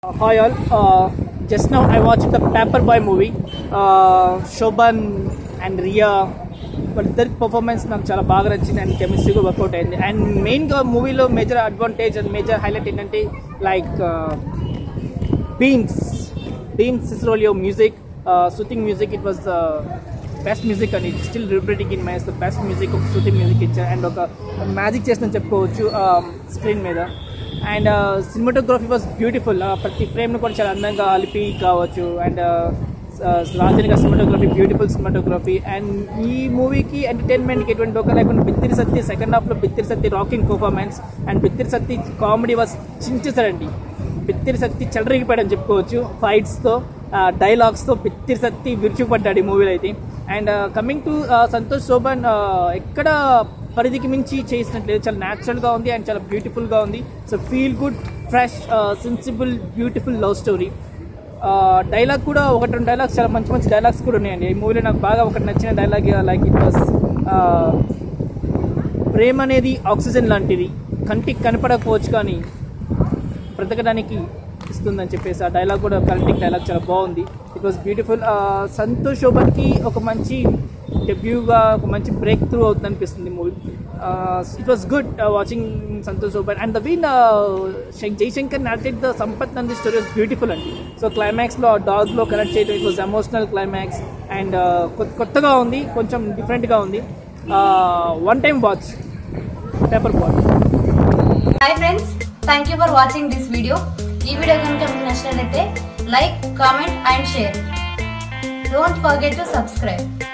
Hi all. Uh, just now I watched the Paperboy movie. Uh, Shoban and Ria వాళ్ళిద్దరి performance నాకు చాలా బాగా నచ్చింది అండ్ కెమిస్ట్రీగా వర్కౌట్ అయింది అండ్ మెయిన్గా మూవీలో major advantage and major highlight ఏంటంటే like Bheems Bheems Ceciroleo music soothing music it was best music అని still repeating in mind the best music ఒక సూతింగ్ మ్యూజిక్ ఇచ్చారు అండ్ ఒక మ్యాజిక్ చేస్తుందని చెప్పుకోవచ్చు స్క్రీన్ మీద అండ్ సినిమాటోగ్రఫీ వాజ్ బ్యూటిఫుల్ ప్రతి ఫ్రేమ్ను కూడా చాలా అందంగా అలిపి కావచ్చు అండ్ రాజని గారి సినిమాటోగ్రఫీ బ్యూటిఫుల్ సినిమాటోగ్రఫీ అండ్ ఈ మూవీకి ఎంటర్టైన్మెంట్కి ఎటువంటి డోకా లేకుండా బిత్తిరి సత్తి సెకండ్ హాఫ్లో Bithiri Sathi rocking performance and Bithiri Sathi comedy was చించేశారండి బిత్తిరి సత్తి చెలరిగిపోయాడని చెప్పుకోవచ్చు ఫైట్స్తో డైలాగ్స్తో బిత్తిరి సత్తి విరుచుకుపడ్డాడు ఈ మూవీలో అయితే and coming to Santosh Sobhan ఎక్కడ పరిధికి మించి చేసినట్లేదు చాలా న్యాచురల్గా ఉంది అండ్ చాలా బ్యూటిఫుల్గా ఉంది so feel good fresh sensible beautiful love story dialogue కూడా ఒకటి రెండు డైలాగ్స్ చాలా మంచి మంచి డైలాగ్స్ కూడా ఉన్నాయండి ఈ మూవీలో నాకు బాగా ఒకటి నచ్చిన డైలాగ్ లైక్ ఇట్ వాస్ ప్రేమ అనేది ఆక్సిజన్ లాంటిది కంటికి కనపడకపోవచ్చు కానీ బ్రతకడానికి ఇస్తుందని చెప్పేసి ఆ డైలాగ్ కూడా కరెక్టింగ్ డైలాగ్ చాలా బాగుంది ఇట్ వాస్ బ్యూటిఫుల్ సంతోష్ శోభన్కి ఒక మంచి డెబ్యూగా ఒక మంచి బ్రేక్ త్రూ అవుతుంది అనిపిస్తుంది movie it was good watching Santosh Sobhan and the వీన్ Jaishankar noted the Sampath Nandi story was beautiful అండి సో క్లైమాక్స్లో డాగ్లో కనెక్ట్ చేయడం it was emotional climax and కొత్తగా ఉంది కొంచెం డిఫరెంట్గా ఉంది one time watch paper ball hi friends thank you for watching this video ఈ వీడియో కనుక మీకు నచ్చినట్లయితే like comment and share don't forget to subscribe